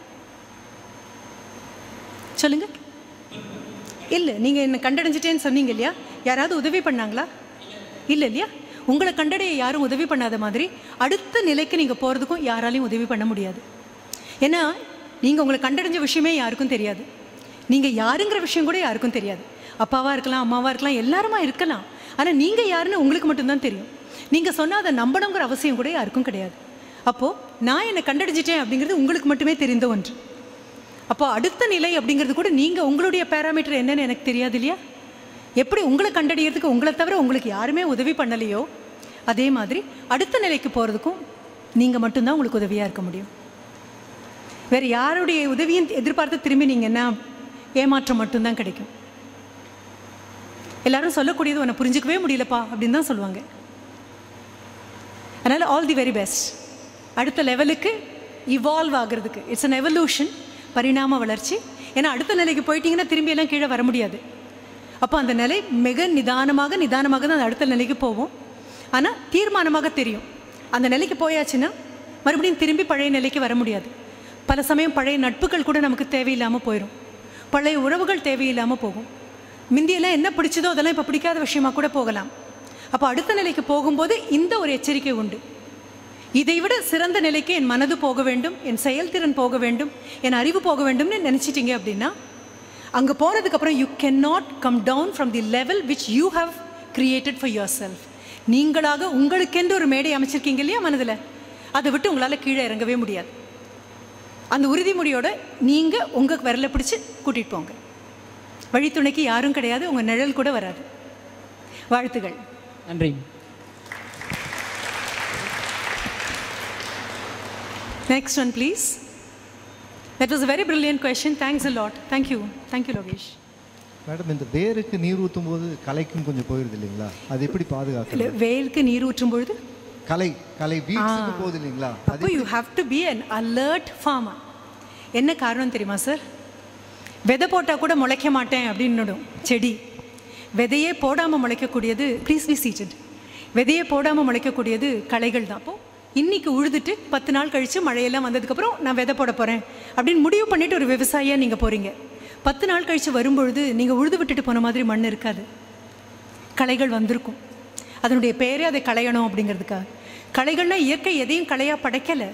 சொல்லுங்க இல்லை நீங்கள் என்னை கண்டடைஞ்சிட்டேன்னு சொன்னீங்க இல்லையா யாராவது உதவி பண்ணாங்களா இல்லை இல்லையா உங்களை கண்டடைய யாரும் உதவி பண்ணாத மாதிரி அடுத்த நிலைக்கு நீங்கள் போகிறதுக்கும் யாராலையும் உதவி பண்ண முடியாது ஏன்னா நீங்கள் உங்களை கண்டடைஞ்ச விஷயமே யாருக்கும் தெரியாது நீங்கள் யாருங்கிற விஷயம் கூட யாருக்கும் தெரியாது அப்பாவாக இருக்கலாம் அம்மாவாக இருக்கலாம் எல்லாருமா இருக்கலாம் ஆனால் நீங்கள் யாருன்னு உங்களுக்கு மட்டும்தான் தெரியும் நீங்கள் சொன்னால் அதை நம்பணுங்கிற அவசியம் கூட யாருக்கும் கிடையாது அப்போது நான் என்னை கண்டடைஞ்சிட்டேன் அப்படிங்கிறது உங்களுக்கு மட்டுமே தெரிந்த ஒன்று அப்போ அடுத்த நிலை அப்படிங்கிறது கூட நீங்கள் உங்களுடைய பேராமீட்டர் என்னன்னு எனக்கு தெரியாது இல்லையா எப்படி உங்களை கண்டறியறதுக்கு உங்களை தவிர உங்களுக்கு யாருமே உதவி பண்ணலையோ அதே மாதிரி அடுத்த நிலைக்கு போகிறதுக்கும் நீங்கள் மட்டும்தான் உங்களுக்கு உதவியாக இருக்க முடியும் வேறு யாருடைய உதவியும் எதிர்பார்த்து திரும்பி நீங்கள் என்ன ஏமாற்றம் மட்டும்தான் கிடைக்கும் எல்லாரும் சொல்லக்கூடியது உன்னை புரிஞ்சுக்கவே முடியலப்பா அப்படின்னு தான் சொல்லுவாங்க அதனால் ஆல் தி வெரி பெஸ்ட் அடுத்த லெவலுக்கு இவால்வ் ஆகிறதுக்கு இட்ஸ் அன் எவல்யூஷன் பரிணாம வளர்ச்சி ஏன்னா அடுத்த நிலைக்கு போயிட்டீங்கன்னா திரும்பி எல்லாம் கீழே வர முடியாது அப்போ அந்த நிலை மிக நிதானமாக நிதானமாக தான் அந்த அடுத்த நிலைக்கு போவோம் ஆனால் தீர்மானமாக தெரியும் அந்த நிலைக்கு போயாச்சுன்னா மறுபடியும் திரும்பி பழைய நிலைக்கு வர முடியாது பல சமயம் பழைய நட்புகள் கூட நமக்கு தேவையில்லாமல் போயிடும் பழைய உறவுகள் தேவையில்லாமல் போகும் முந்தியெல்லாம் என்ன பிடிச்சதோ அதெல்லாம் இப்போ பிடிக்காத விஷயமா கூட போகலாம் அப்போ அடுத்த நிலைக்கு போகும்போது இந்த ஒரு எச்சரிக்கை உண்டு இதைவிட சிறந்த நிலைக்கு என் மனது போக வேண்டும் என் செயல்திறன் போக வேண்டும் என் அறிவு போக வேண்டும்னு நினச்சிட்டீங்க அப்படின்னா அங்கே போனதுக்கப்புறம் you can not come down from the level which you have created for yourself நீங்களாக உங்களுக்கென்று ஒரு மேடை அமைச்சிருக்கீங்க இல்லையா மனதில் அதை விட்டு உங்களால் கீழே இறங்கவே முடியாது அந்த உறுதிமொழியோட நீங்கள் உங்கள் விரலை பிடிச்சி கூட்டிகிட்டு போங்க வழித்துணைக்கு யாரும் கிடையாது உங்கள் நிழல் கூட வராது வாழ்த்துகள் நன்றி Next one, please. That was a very brilliant question. Thanks a lot. Thank you. Thank you, Logesh. Madam இந்த வேருக்கு நீர் ஊற்றும் போது கலைக்கும் கொஞ்சம் போயிருது இல்லைங்களா அது எப்படி இல்லை பாதுகாக்கணும் வேலுக்கு நீர் ஊற்றும் பொழுது கலை கலை வீட்ஸுக்கு போகுது இல்லைங்களா அது அப்போ you have to be an alert farmer என்ன காரணம் தெரியுமா சார் விதை போட்டால் கூட முளைக்க மாட்டேன் அப்படின்னுடும் செடி விதையே போடாமல் முளைக்கக்கூடியது ப்ளீஸ் பி சீட்டட் விதையே போடாமல் முளைக்கக்கூடியது களைகள் தான் அப்போது இன்னைக்கு உழுதுட்டு பத்து நாள் கழித்து மழையெல்லாம் வந்ததுக்கப்புறம் நான் விதை போட போகிறேன் அப்படின்னு முடிவு பண்ணிட்டு ஒரு விவசாயியாக நீங்கள் போகிறீங்க பத்து நாள் கழித்து வரும்பொழுது நீங்கள் உழுது விட்டுட்டு போன மாதிரி மண் இருக்காது களைகள் வந்திருக்கும் அதனுடைய பெயரே அதை களையணும் அப்படிங்கிறதுக்காக களைகள்னா இயற்கை எதையும் களையாக படைக்கலை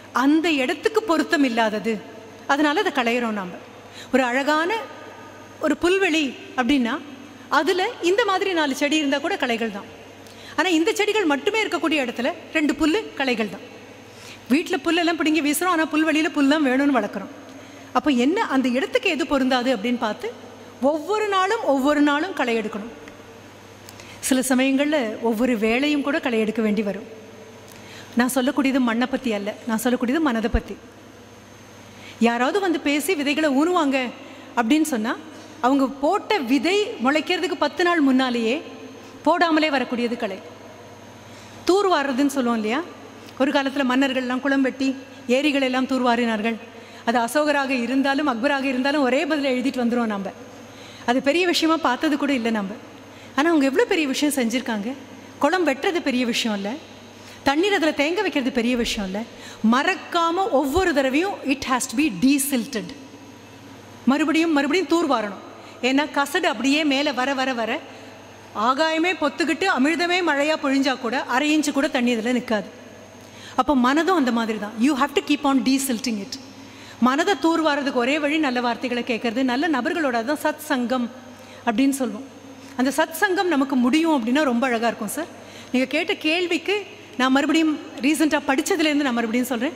அந்த இடத்துக்கு பொருத்தம் இல்லாதது அதனால அதை களையிறோம் நாம் ஒரு அழகான ஒரு புல்வெளி அப்படின்னா அதில் இந்த மாதிரி நாலு செடி இருந்தால் கூட களைகள் தான் ஆனால் இந்த செடிகள் மட்டுமே இருக்கக்கூடிய இடத்துல ரெண்டு புல் களைகள் தான் வீட்டில் புல்லெல்லாம் பிடுங்கி வீசுகிறோம் ஆனால் புல்வெளியில் புல் தான் வேணும்னு வளர்க்குறோம் அப்போ என்ன அந்த இடத்துக்கு எது பொருந்தாது அப்படின்னு பார்த்து ஒவ்வொரு நாளும் ஒவ்வொரு நாளும் களை எடுக்கணும் சில சமயங்களில் ஒவ்வொரு வேலையும் கூட களை எடுக்க வேண்டி வரும் நான் சொல்லக்கூடியது மண்ணை பற்றி அல்ல நான் சொல்லக்கூடியது மனதை பற்றி யாராவது வந்து பேசி விதைகளை ஊனுவாங்க அப்படின்னு சொன்னால் அவங்க போட்ட விதை முளைக்கிறதுக்கு பத்து நாள் முன்னாலேயே போடாமலே வரக்கூடியது களை தூர் வாடுறதுன்னு சொல்லுவோம் இல்லையா ஒரு காலத்தில் மன்னர்கள்லாம் குளம் வெட்டி ஏரிகள் எல்லாம் தூர்வாரினார்கள் அது அசோகராக இருந்தாலும் அக்பராக இருந்தாலும் ஒரே பதில் எழுதிட்டு வந்துடுவோம் நம்ம அது பெரிய விஷயமா பார்த்தது கூட இல்லை நம்ம ஆனால் அவங்க எவ்வளோ பெரிய விஷயம் செஞ்சுருக்காங்க குளம் வெட்டுறது பெரிய விஷயம் இல்லை தண்ணீர் அதில் தேங்க வைக்கிறது பெரிய விஷயம் இல்லை மறக்காமல் ஒவ்வொரு தடவையும் it has to be desilted மறுபடியும் மறுபடியும் தூர் வாரணும் ஏன்னா கசடு அப்படியே மேலே வர வர வர ஆகாயமே பொத்துக்கிட்டு அமிர்தமே மழையாக பொழிஞ்சா கூட அரை இன்ச்சு கூட தண்ணி இதில் நிற்காது அப்போ மனதும் அந்த மாதிரி தான் you have to keep on desilting it மனதை தூர் வாரதுக்கு ஒரே வழி நல்ல வார்த்தைகளை கேட்கறது நல்ல நபர்களோட தான் சத் சங்கம் அப்படின்னு சொல்லுவோம் அந்த சத் சங்கம் நமக்கு முடியும் அப்படின்னா ரொம்ப அழகாக இருக்கும் சார் நீங்கள் கேட்ட கேள்விக்கு நான் மறுபடியும் ரீசெண்டாக படித்ததுலேருந்து நான் மறுபடியும் சொல்கிறேன்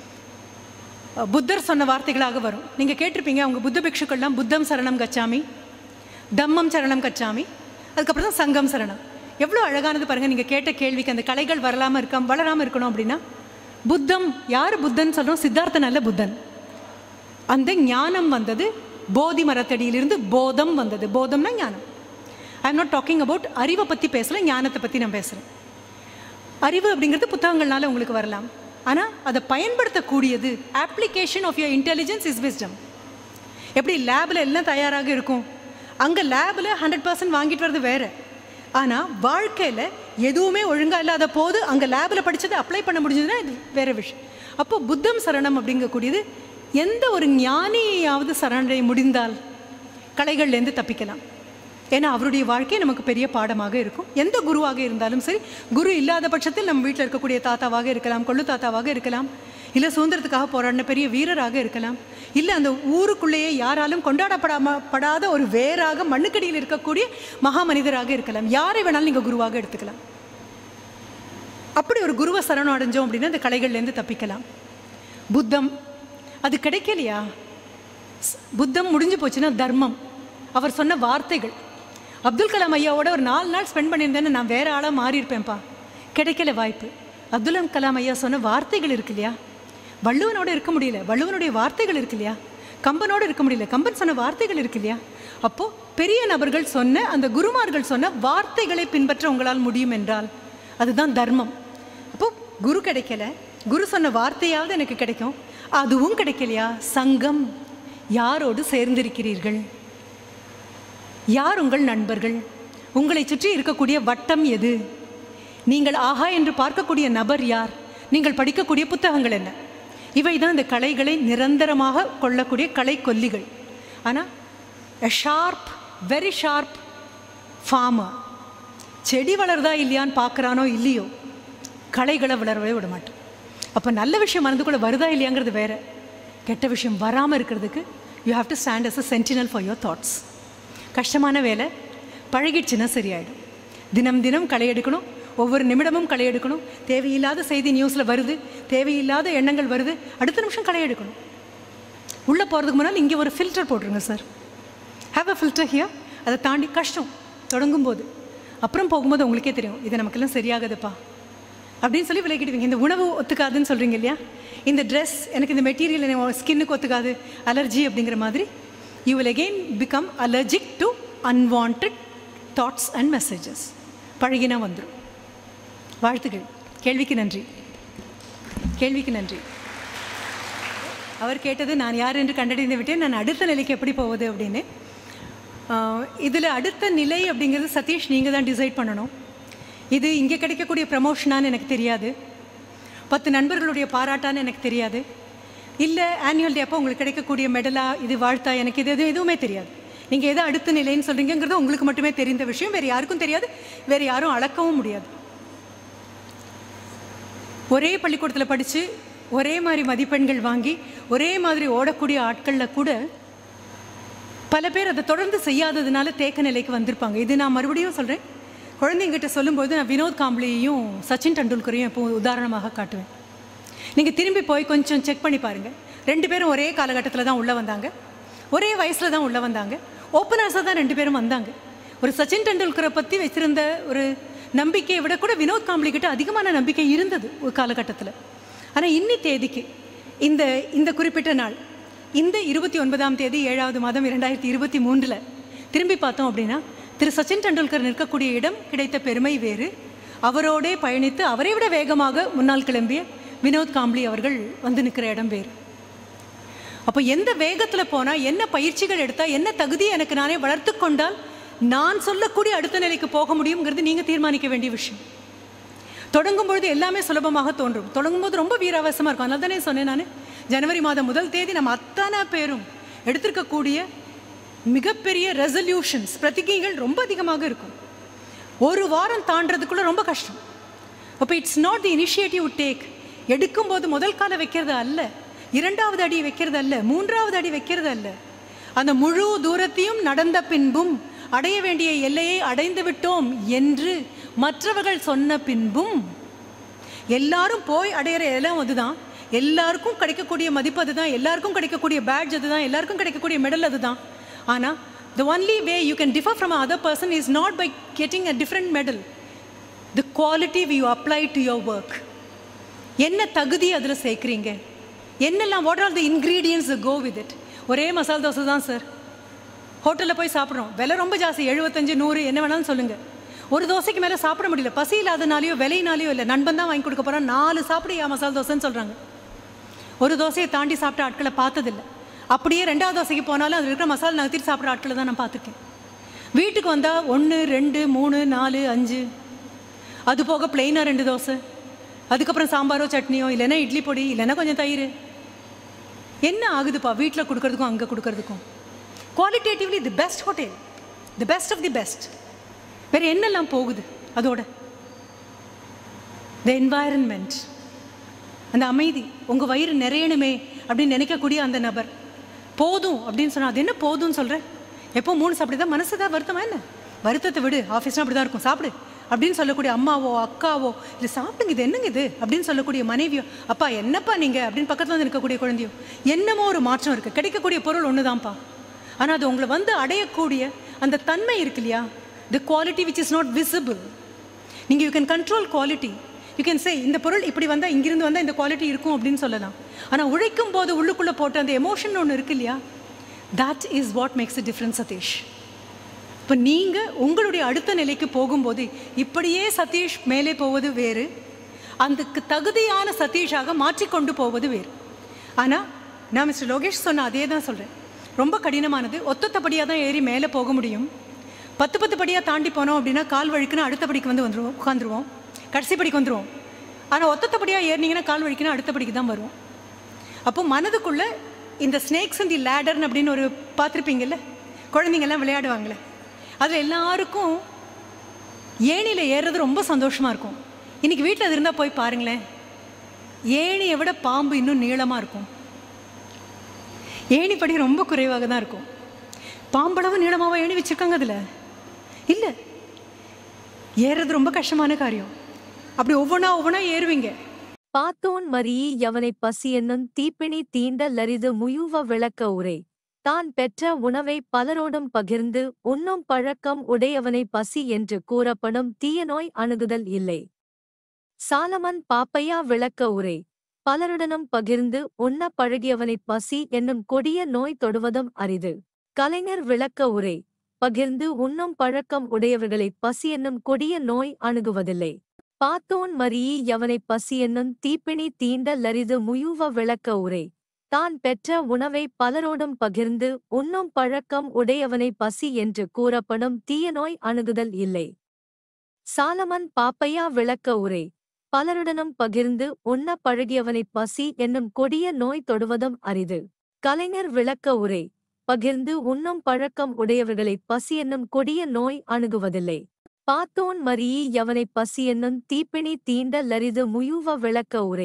புத்தர் சொன்ன வார்த்தைகளாக வரும் நீங்கள் கேட்டிருப்பீங்க அவங்க புத்த பிக்ஷுக்கள்லாம் புத்தம் சரணம் கச்சாமி தம்மம் சரணம் கச்சாமி அதுக்கப்புறம் தான் சங்கம் சரணம் எவ்வளோ அழகானது பாருங்கள் நீங்கள் கேட்ட கேள்விக்கு அந்த கலைகள் வரலாமல் இருக்காம வளராமல் இருக்கணும் அப்படின்னா புத்தம் யார் புத்தன் சொல்கிறோம் சித்தார்த்தன் அல்ல புத்தன் அந்த ஞானம் வந்தது போதி மரத்தடியிலிருந்து போதம் வந்தது போதம்னா ஞானம் I am not talking about அறிவை பற்றி பேசல ஞானத்தை பற்றி நான் பேசுகிறேன் அறிவு அப்படிங்கிறது புத்தகங்கள்னால உங்களுக்கு வரலாம் ஆனால் அதை பயன்படுத்தக்கூடியது application of your intelligence is wisdom எப்படி லேபில் எல்லாம் தயாராக இருக்கும் அங்கே லேபில் ஹண்ட்ரட் பர்சன்ட் வாங்கிட்டு வர்றது வேறு ஆனால் வாழ்க்கையில் எதுவுமே ஒழுங்காக இல்லாத போது அங்கே லேபில் படித்ததை அப்ளை பண்ண முடிஞ்சதுன்னா இது வேறு விஷயம் அப்போ புத்தம் சரணம் அப்படிங்கக்கூடியது எந்த ஒரு ஞானியாவது சரணடை முடிந்தால் கலைகள்லேருந்து தப்பிக்கலாம் ஏன்னா அவருடைய வாழ்க்கை நமக்கு பெரிய பாடமாக இருக்கும் எந்த குருவாக இருந்தாலும் சரி குரு இல்லாத பட்சத்தில் நம்ம வீட்டில் இருக்கக்கூடிய தாத்தாவாக இருக்கலாம் கொள்ளு தாத்தாவாக இருக்கலாம் இல்லை சுதந்திரத்துக்காக போராடின பெரிய வீரராக இருக்கலாம் இல்லை அந்த ஊருக்குள்ளேயே யாராலும் கொண்டாடப்படாம படாத ஒரு வேராக மண்ணுக்கடியில் இருக்கக்கூடிய மகா மனிதராக இருக்கலாம் யாரை வேணாலும் நீங்கள் குருவாக எடுத்துக்கலாம் அப்படி ஒரு குருவை சரணம் அடைஞ்சோம் அப்படின்னா அந்த கலைகள்லேருந்து தப்பிக்கலாம் புத்தம் அது கிடைக்கலையா ஸ்- புத்தம் முடிஞ்சு போச்சுன்னா தர்மம் அவர் சொன்ன வார்த்தைகள் அப்துல் கலாம் ஐயாவோட ஒரு நாலு நாள் ஸ்பெண்ட் பண்ணியிருந்தேன்னு நான் வேற ஆளாக மாறியிருப்பேன்ப்பா கிடைக்கல வாய்ப்பு அப்துல் கலாம் ஐயா சொன்ன வார்த்தைகள் இருக்கு இல்லையா வள்ளுவனோட இருக்க முடியல வள்ளுவனுடைய வார்த்தைகள் இருக்கு இல்லையா கம்பனோட இருக்க முடியல கம்பன் சொன்ன வார்த்தைகள் இருக்கு இல்லையா அப்போ பெரிய நபர்கள் சொன்ன அந்த குருமார்கள் சொன்ன வார்த்தைகளை பின்பற்ற உங்களால் முடியும் என்றால் அதுதான் தர்மம் அப்போ குரு கிடைக்கல குரு சொன்ன வார்த்தையாவது எனக்கு கிடைக்கும் அதுவும் கிடைக்கலையா சங்கம் யாரோடு சேர்ந்திருக்கிறீர்கள் யார் உங்கள் நண்பர்கள் உங்களை சுற்றி இருக்கக்கூடிய வட்டம் எது நீங்கள் ஆஹா என்று பார்க்கக்கூடிய நபர் யார் நீங்கள் படிக்கக்கூடிய புத்தகங்கள் என்ன இவை தான் இந்த கலைகளை நிரந்தரமாக கொள்ளக்கூடிய கலை கொல்லிகள் ஆனால் ஷார்ப் வெரி ஷார்ப் ஃபார்மர் செடி வளருதா இல்லையான்னு பார்க்குறானோ இல்லையோ களைகளை வளரவே விட மாட்டோம் அப்போ நல்ல விஷயம் மனதுக்குள்ளே வருதா இல்லையாங்கிறது வேற கெட்ட விஷயம் வராமல் இருக்கிறதுக்கு you have to stand as a sentinel for your thoughts கஷ்டமான வேலை பழகிடுச்சுன்னா சரியாயிடும் தினம் தினம் களை எடுக்கணும் ஒவ்வொரு நிமிடமும் களை எடுக்கணும் தேவையில்லாத செய்தி நியூஸில் வருது தேவையில்லாத எண்ணங்கள் வருது அடுத்த நிமிஷம் களை எடுக்கணும் உள்ளே போகிறதுக்கு முன்னால் இங்கே ஒரு ஃபில்டர் போட்டுருங்க sir have a filter here அதை தாண்டி கஷ்டம் தொடங்கும் போது அப்புறம் போகும்போது உங்களுக்கே தெரியும் இது நமக்கெல்லாம் சரியாகுதுப்பா அப்படின்னு சொல்லி விலகிடுவீங்க இந்த உணவு ஒத்துக்காதுன்னு சொல்கிறீங்க இல்லையா இந்த ட்ரெஸ் எனக்கு இந்த மெட்டீரியல் ஸ்கின்னுக்கு ஒத்துக்காது அலர்ஜி அப்படிங்கிற மாதிரி you will again become allergic to unwanted thoughts and messages பழகினா வந்துடும் வாழ்த்துக்கள் கேள்விக்கு நன்றி கேள்விக்கு நன்றி அவர் கேட்டது நான் யார் என்று கண்டறிந்து விட்டேன் நான் அடுத்த நிலைக்கு எப்படி போவது அப்படின்னு இதில் அடுத்த நிலை அப்படிங்கிறது சதீஷ் நீங்கள் தான் டிசைட் பண்ணணும் இது இங்கே கிடைக்கக்கூடிய ப்ரமோஷனான்னு எனக்கு தெரியாது பத்து நண்பர்களுடைய பாராட்டான்னு எனக்கு தெரியாது இல்லை ஆனுவல் டே அப்போ உங்களுக்கு கிடைக்கக்கூடிய மெடலா இது வாழ்த்தா எனக்கு இது எதுவும் எதுவுமே தெரியாது நீங்கள் எதை அடுத்த நிலைன்னு சொல்கிறீங்கிறது உங்களுக்கு மட்டுமே தெரிந்த விஷயம் வேறு யாருக்கும் தெரியாது வேறு யாரும் அளக்கவும் முடியாது ஒரே பள்ளிக்கூடத்தில் படித்து ஒரே மாதிரி மதிப்பெண்கள் வாங்கி ஒரே மாதிரி ஓடக்கூடிய ஆட்களில் கூட பல பேர் அதை தொடர்ந்து செய்யாததுனால தேக்க நிலைக்கு வந்திருப்பாங்க இது நான் மறுபடியும் சொல்கிறேன் குழந்தைங்கிட்ட சொல்லும்போது நான் வினோத் காம்ப்ளியையும் சச்சின் டெண்டுல்கரையும் இப்போ உதாரணமாக காட்டுவேன் நீங்கள் திரும்பி போய் கொஞ்சம் செக் பண்ணி பாருங்கள் ரெண்டு பேரும் ஒரே காலகட்டத்தில் தான் உள்ளே வந்தாங்க ஒரே வயசில் தான் உள்ளே வந்தாங்க ஓப்பனர்ஸாக தான் ரெண்டு பேரும் வந்தாங்க ஒரு சச்சின் டெண்டுல்கரை பற்றி வச்சிருந்த ஒரு நம்பிக்கையை விட கூட வினோத் காம்ப்ளி கிட்ட அதிகமான நம்பிக்கை இருந்தது ஒரு காலகட்டத்தில் ஆனால் இன்னி தேதிக்கு இந்த இந்த குறிப்பிட்ட நாள் இந்த இருபத்தி ஒன்பதாம் தேதி ஏழாவது மாதம் இரண்டாயிரத்தி இருபத்தி மூன்றில் திரும்பி பார்த்தோம் அப்படின்னா திரு சச்சின் டெண்டுல்கர் நிற்கக்கூடிய இடம் கிடைத்த பெருமை வேறு அவரோடே பயணித்து அவரை விட வேகமாக முன்னால் கிளம்பிய வினோத் காம்ப்ளி அவர்கள் வந்து நிற்கிற இடம் வேறு அப்போ எந்த வேகத்தில் போனால் என்ன பயிற்சிகள் எடுத்தால் என்ன தகுதியை எனக்கு நானே வளர்த்து கொண்டால் நான் சொல்லக்கூடிய அடுத்த நிலைக்கு போக முடியுங்கிறது நீங்கள் தீர்மானிக்க வேண்டிய விஷயம் தொடங்கும் பொழுது எல்லாமே சுலபமாக தோன்றும் தொடங்கும் போது ரொம்ப வீராவசமாக இருக்கும் அதனால தானே சொன்னேன் நான் ஜனவரி மாதம் முதல் தேதி நம்ம அத்தனை பேரும் எடுத்திருக்கக்கூடிய மிகப்பெரிய ரெசல்யூஷன்ஸ் பிரதிகைகள் ரொம்ப அதிகமாக இருக்கும் ஒரு வாரம் தாண்டறதுக்குள்ள ரொம்ப கஷ்டம் அப்போ it's not the initiative take எடுக்கும்போது முதல் காலை வைக்கிறது அல்ல இரண்டாவது அடி வைக்கிறது அல்ல மூன்றாவது அடி வைக்கிறது அல்ல அந்த முழு தூரத்தையும் நடந்த பின்பும் அடைய வேண்டிய எல்லையை அடைந்து விட்டோம் என்று மற்றவர்கள் சொன்ன பின்பும் எல்லாரும் போய் அடையிற இடம் அதுதான் எல்லாருக்கும் கிடைக்கக்கூடிய மதிப்பு அதுதான் எல்லாருக்கும் கிடைக்கக்கூடிய பேட்ஜ் அதுதான் எல்லாருக்கும் கிடைக்கக்கூடிய மெடல் அதுதான் ஆனால் the only way you can differ from other person is not by getting a different medal the quality you apply to your work என்ன தகுதி அதில் சேர்க்குறீங்க என்னெல்லாம் what are the ingredients go with it ஒரே மசால் தோசை தான் sir ஹோட்டலில் போய் சாப்பிட்றோம் விலை ரொம்ப ஜாஸ்தி எழுபத்தஞ்சு நூறு என்ன வேணாலும் சொல்லுங்கள் ஒரு தோசைக்கு மேலே சாப்பிட முடியல பசி இல்லாதனாலையோ விலையினாலையோ இல்லை நண்பன் தான் வாங்கி கொடுக்க போகிறான் நாலு சாப்பிடு மசால் தோசைன்னு சொல்கிறாங்க ஒரு தோசையை தாண்டி சாப்பிட்ட ஆட்களை பார்த்ததில்ல அப்படியே ரெண்டாவது தோசைக்கு போனாலும் அதில் இருக்கிற மசாலா நகர்த்திட்டு சாப்பிட்ற ஆட்களை தான் நான் பார்த்துருக்கேன் வீட்டுக்கு வந்தால் ஒன்று ரெண்டு மூணு நாலு அஞ்சு அது போக பிளெயினாக ரெண்டு தோசை அதுக்கப்புறம் சாம்பாரோ சட்னியோ இல்லைன்னா இட்லி பொடி இல்லைன்னா கொஞ்சம் தயிர் என்ன ஆகுதுப்பா வீட்டில் கொடுக்கறதுக்கும் அங்கே கொடுக்கறதுக்கும் qualitatively the best hotel the best of the best வேறு என்னெல்லாம் போகுது அதோட த என்வாயரன்மெண்ட் அந்த அமைதி உங்கள் வயிறு நிறையணுமே அப்படின்னு நினைக்கக்கூடிய அந்த நபர் போதும் அப்படின்னு சொன்னால் அது என்ன போதும்னு சொல்கிறேன் எப்போ மூணு சாப்பிட்டு தான் மனசு தான் வருத்தமா என்ன வருத்தத்தை விடு ஆஃபீஸ்னால் அப்படி தான் இருக்கும் சாப்பிடு அப்படின்னு சொல்லக்கூடிய அம்மாவோ அக்காவோ இல்லை சாப்பிடுங்க இது என்னங்க இது அப்படின்னு சொல்லக்கூடிய மனைவியோ அப்பா என்னப்பா நீங்கள் அப்படின்னு பக்கத்தில் வந்து இருக்கக்கூடிய குழந்தையோ என்னமோ ஒரு மாற்றம் இருக்குது கிடைக்கக்கூடிய பொருள் ஒன்று தான்ப்பா ஆனால் அது உங்களை வந்து அடையக்கூடிய அந்த தன்மை இருக்கு இல்லையா the quality which is not visible நீங்கள் you can control quality you can say இந்த பொருள் இப்படி வந்தால் இங்கிருந்து வந்தால் இந்த குவாலிட்டி இருக்கும் அப்படின்னு சொல்லலாம் ஆனால் உழைக்கும் போது உள்ளுக்குள்ளே போட்ட அந்த எமோஷன் ஒன்று இருக்கு இல்லையா that is what makes a difference Satish இப்போ நீங்கள் உங்களுடைய அடுத்த நிலைக்கு போகும்போது இப்படியே சதீஷ் மேலே போவது வேறு அதுக்கு தகுதியான சதீஷாக மாற்றிக்கொண்டு போவது வேறு ஆனால் நான் மிஸ்டர் லோகேஷ் சொன்ன அதே தான் சொல்கிறேன் ரொம்ப கடினமானது ஒத்தொத்தபடியாக தான் ஏறி மேலே போக முடியும் பத்து பத்து படியாக தாண்டி போனோம் அப்படின்னா கால் வழுக்குன்னு அடுத்த படிக்கு வந்து வந்துருவோம் உட்காந்துருவோம் கடைசி படிக்கு வந்துருவோம் ஆனால் ஒத்தொத்தபடியாக ஏறினீங்கன்னா கால் வழுக்குன்னா அடுத்த படிக்கு தான் வருவோம் அப்போ மனதுக்குள்ளே இந்த ஸ்னேக்ஸ் அண்ட் தி லேடர்னு அப்படின்னு ஒரு பார்த்துருப்பீங்கல்ல குழந்தைங்கெல்லாம் விளையாடுவாங்களே அதில் எல்லாருக்கும் ஏணியில் ஏறுறது ரொம்ப சந்தோஷமாக இருக்கும் இன்றைக்கி வீட்டில் அது இருந்தால் போய் பாருங்களேன் ஏணியை விட பாம்பு இன்னும் நீளமாக இருக்கும் ஏணி படி ரொம்ப குறைவாக தான் இருக்கும் பாம்பளவு நீளமாவா ஏணி வச்சுருக்காங்க அதில் இல்லை ஏறுறது ரொம்ப கஷ்டமான காரியம் அப்படி ஒவ்வொன்றா ஒவ்வொன்றா ஏறுவீங்க பாத்தோன் மரியே யவனை பசி என்னும் தீப்பிணி தீண்ட லரிது முயுவ விளக்க உரை தான் பெற்ற உணவை பலரோடும் பகிர்ந்து உண்ணும் பழக்கம் உடையவனை பசி என்று கூறப்படும் தீய நோய் அணுகுதல் இல்லை சாலமன் பாப்பையா விளக்க உரை பலருடனும் பகிர்ந்து உண்ண பழகியவனைப் பசி என்னும் கொடிய நோய் தொடுவதும் அரிது கலைஞர் விளக்க உரை பகிர்ந்து உண்ணும் பழக்கம் உடையவர்களை பசி என்னும் கொடிய நோய் அணுகுவதில்லை பாத்தோன் மரியே யவனைப் பசி என்னும் தீப்பிணி தீண்ட லரிது முயுவ விளக்க உரை தான் பெற்ற உணவை பலரோடும் பகிர்ந்து உண்ணும் பழக்கம் உடையவனை பசி என்று கூறப்படும் தீய நோய் அணுகுதல் இல்லை சாலமன் பாப்பையா விளக்க உரை பலருடனும் பகிர்ந்து உண்ண பழகியவனைப் பசி என்னும் கொடிய நோய் தொடுவதும் அரிது கலைஞர் விளக்க உரை பகிர்ந்து உண்ணும் பழக்கம் உடையவர்களைப் பசி என்னும் கொடிய நோய் அணுகுவதில்லை பாத்தோன் மரியே யவனைப் பசி என்னும் தீப்பிணி தீண்ட லரிது முயுவ விளக்க உரை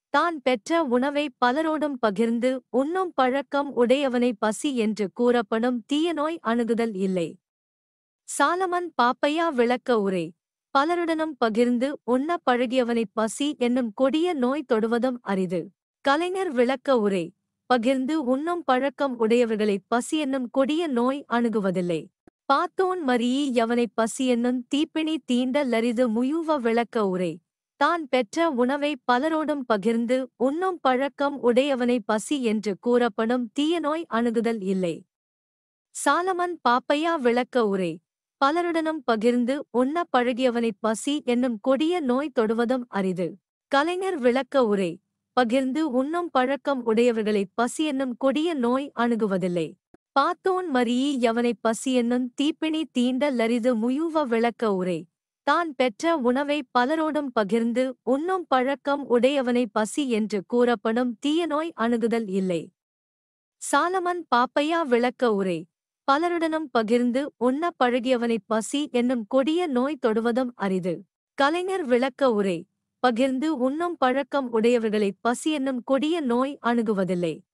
தான் பெற்ற உணவை பலரோடும் பகிர்ந்து உண்ணும் பழக்கம் உடையவனை பசி என்று கூறப்படும் தீய நோய் அணுகுதல் இல்லை சாலமன் பாப்பையா விளக்க உரை பலருடனும் பகிர்ந்து உண்ண பழகியவனைப் பசி என்னும் கொடிய நோய் தொடுவதும் அரிது கலைஞர் விளக்க உரை பகிர்ந்து உண்ணும் பழக்கம் உடையவர்களைப் பசி என்னும் கொடிய நோய் அணுகுவதில்லை பாத்தோன் மரியே எவனைப் பசி என்னும் தீப்பிணி தீண்ட லரிது முயுவ விளக்க உரை தான் பெற்ற உணவை பலரோடும் பகிர்ந்து உண்ணும் பழக்கம் உடையவனை பசி என்று கூறப்படும் தீய நோய் அணுகுதல் இல்லை சாலமன் பாப்பையா விளக்க உரை பலருடனும் பகிர்ந்து உண்ண பழகியவனைப் பசி என்னும் கொடிய நோய் தொடுவதும் அரிது கலைஞர் விளக்க உரை பகிர்ந்து உண்ணும் பழக்கம் உடையவர்களைப் பசி என்னும் கொடிய நோய் அணுகுவதில்லை பாத்தோன் மரியே எவனைப் பசி என்னும் தீப்பிணி தீண்ட லரிது முயுவ விளக்க உரை தான் பெற்ற உணவை பலரோடும் பகிர்ந்து உண்ணும் பழக்கம் உடையவனை பசி என்று கூறப்படும் தீய நோய் அணுகுதல் இல்லை சாலமன் பாப்பையா விளக்க உரை பலருடனும் பகிர்ந்து உண்ண பழகியவனைப் பசி என்னும் கொடிய நோய் தொடுவதும் அரிது கலைஞர் விளக்க உரை பகிர்ந்து உண்ணும் பழக்கம் உடையவர்களைப் பசி என்னும் கொடிய நோய் அணுகுவதில்லை